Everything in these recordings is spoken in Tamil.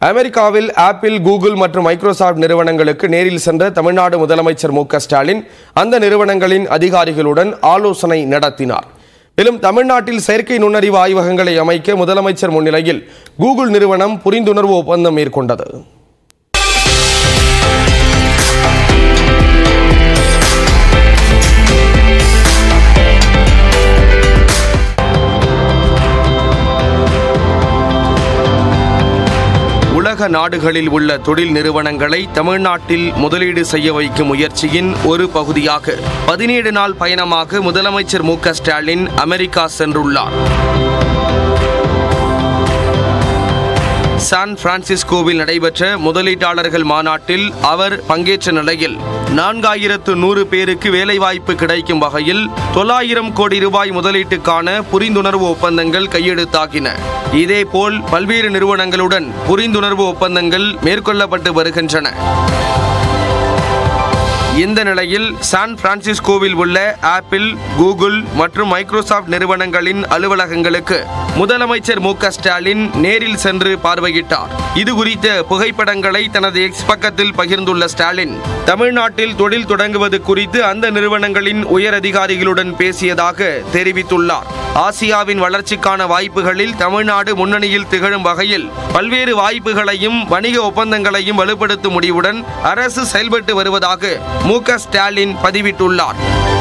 அமெரிக்காவில் ஆப்பிள் கூகுள் மற்றும் மைக்ரோசாஃப்ட் நிறுவனங்களுக்கு நேரில் சென்ற தமிழ்நாடு முதலமைச்சர் மு க ஸ்டாலின் அந்த நிறுவனங்களின் அதிகாரிகளுடன் ஆலோசனை நடத்தினார் மேலும் தமிழ்நாட்டில் செயற்கை நுண்ணறிவு ஆய்வகங்களை அமைக்க முதலமைச்சர் முன்னிலையில் கூகுள் நிறுவனம் புரிந்துணர்வு ஒப்பந்தம் மேற்கொண்டது உலக நாடுகளில் உள்ள தொழில் நிறுவனங்களை தமிழ்நாட்டில் முதலீடு செய்ய வைக்கும் முயற்சியின் ஒரு பகுதியாக பதினேழு நாள் பயணமாக முதலமைச்சர் மு க ஸ்டாலின் அமெரிக்கா சென்றுள்ளார் சான் பிரான்சிஸ்கோவில் நடைபெற்ற முதலீட்டாளர்கள் மாநாட்டில் அவர் பங்கேற்ற நிலையில் நான்காயிரத்து நூறு பேருக்கு வேலைவாய்ப்பு கிடைக்கும் வகையில் தொள்ளாயிரம் கோடி ரூபாய் முதலீட்டுக்கான புரிந்துணர்வு ஒப்பந்தங்கள் கையெழுத்தாகின இதேபோல் பல்வேறு நிறுவனங்களுடன் புரிந்துணர்வு ஒப்பந்தங்கள் மேற்கொள்ளப்பட்டு வருகின்றன இந்த நிலையில் சான் பிரான்சிஸ்கோவில் உள்ள ஆப்பிள் கூகுள் மற்றும் மைக்ரோசாஃப்ட் நிறுவனங்களின் அலுவலகங்களுக்கு முதலமைச்சர் மு க ஸ்டாலின் நேரில் சென்று பார்வையிட்டார் இது குறித்த புகைப்படங்களை தனது எக்ஸ் பக்கத்தில் பகிர்ந்துள்ள ஸ்டாலின் தமிழ்நாட்டில் தொழில் தொடங்குவது குறித்து அந்த நிறுவனங்களின் உயர் அதிகாரிகளுடன் பேசியதாக தெரிவித்துள்ளார் ஆசியாவின் வளர்ச்சிக்கான வாய்ப்புகளில் தமிழ்நாடு முன்னணியில் திகழும் வகையில் பல்வேறு வாய்ப்புகளையும் வணிக ஒப்பந்தங்களையும் வலுப்படுத்தும் முடிவுடன் அரசு செயல்பட்டு வருவதாக மு க ஸ்டாலின் பதிவிட்டுள்ளார்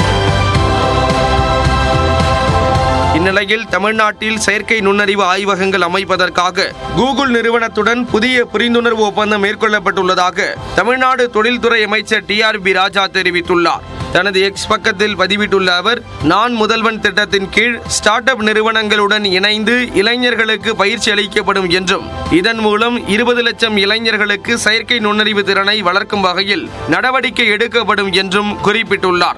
இந்நிலையில் தமிழ்நாட்டில் செயற்கை நுண்ணறிவு ஆய்வகங்கள் அமைப்பதற்காக கூகுள் நிறுவனத்துடன் புதிய புரிந்துணர்வு ஒப்பந்தம் மேற்கொள்ளப்பட்டுள்ளதாக தமிழ்நாடு தொழில்துறை அமைச்சர் டி ஆர் பி ராஜா தெரிவித்துள்ளார் தனது எக்ஸ் பக்கத்தில் பதிவிட்டுள்ள அவர் நான் முதல்வன் திட்டத்தின் கீழ் ஸ்டார்ட் அப் நிறுவனங்களுடன் இணைந்து இளைஞர்களுக்கு பயிற்சி அளிக்கப்படும் என்றும் இதன் மூலம் இருபது லட்சம் இளைஞர்களுக்கு செயற்கை நுண்ணறிவு திறனை வளர்க்கும் வகையில் நடவடிக்கை எடுக்கப்படும் என்றும் குறிப்பிட்டுள்ளார்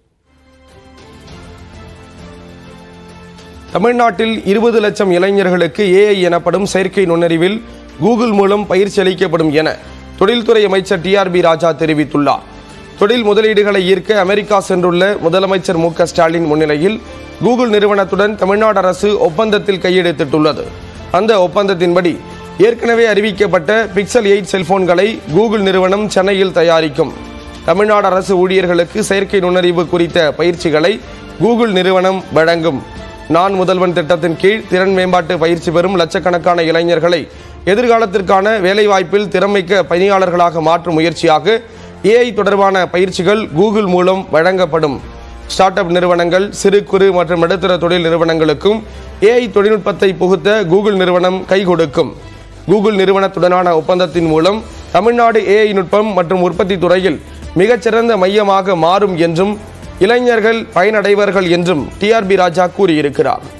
தமிழ்நாட்டில் இருபது லட்சம் இளைஞர்களுக்கு ஏஐ எனப்படும் செயற்கை நுண்ணறிவில் கூகுள் மூலம் பயிற்சி அளிக்கப்படும் என தொழில்துறை அமைச்சர் டி ஆர் பி ராஜா தெரிவித்துள்ளார் தொழில் முதலீடுகளை ஈர்க்க அமெரிக்கா சென்றுள்ள முதலமைச்சர் மு க ஸ்டாலின் முன்னிலையில் கூகுள் நிறுவனத்துடன் தமிழ்நாடு அரசு ஒப்பந்தத்தில் கையெழுத்திட்டுள்ளது அந்த ஒப்பந்தத்தின்படி ஏற்கனவே அறிவிக்கப்பட்ட பிக்சல் எயிட் செல்போன்களை கூகுள் நிறுவனம் சென்னையில் தயாரிக்கும் தமிழ்நாடு அரசு ஊழியர்களுக்கு செயற்கை நுண்ணறிவு குறித்த பயிற்சிகளை கூகுள் நிறுவனம் வழங்கும் நான் முதல்வன் திட்டத்தின் கீழ் திறன் மேம்பாட்டு பயிற்சி பெறும் லட்சக்கணக்கான இளைஞர்களை எதிர்காலத்திற்கான வேலைவாய்ப்பில் திறமைக்க பணியாளர்களாக மாற்றும் முயற்சியாக ஏஐ தொடர்பான பயிற்சிகள் கூகுள் மூலம் வழங்கப்படும் ஸ்டார்ட் அப் நிறுவனங்கள் சிறு குறு மற்றும் நடுத்தர தொழில் நிறுவனங்களுக்கும் ஏஐ தொழில்நுட்பத்தை புகுத்த கூகுள் நிறுவனம் கை கொடுக்கும் கூகுள் நிறுவனத்துடனான ஒப்பந்தத்தின் மூலம் தமிழ்நாடு ஏஐ நுட்பம் மற்றும் உற்பத்தி துறையில் மிகச்சிறந்த மையமாக மாறும் என்றும் இளைஞர்கள் பயனடைவார்கள் என்றும் டிஆர்பி ராஜா கூறியிருக்கிறார்